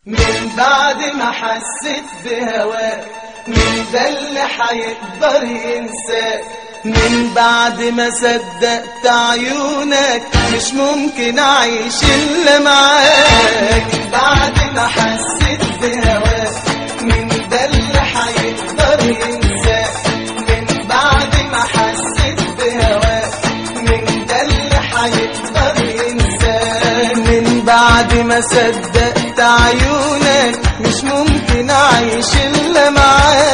من بعد ما حسيت بهواك مين ده اللي حيقدر ينساك من بعد ما صدقت عيونك مش ممكن اعيش الا معاك من بعد ما حسيت بهواك مين ده اللي حيقدر ينساك من بعد ما حسيت بهواك مين ده اللي حيقدر ينساك من بعد ما صدقت عيونك مش ممكن اعيش الا معاك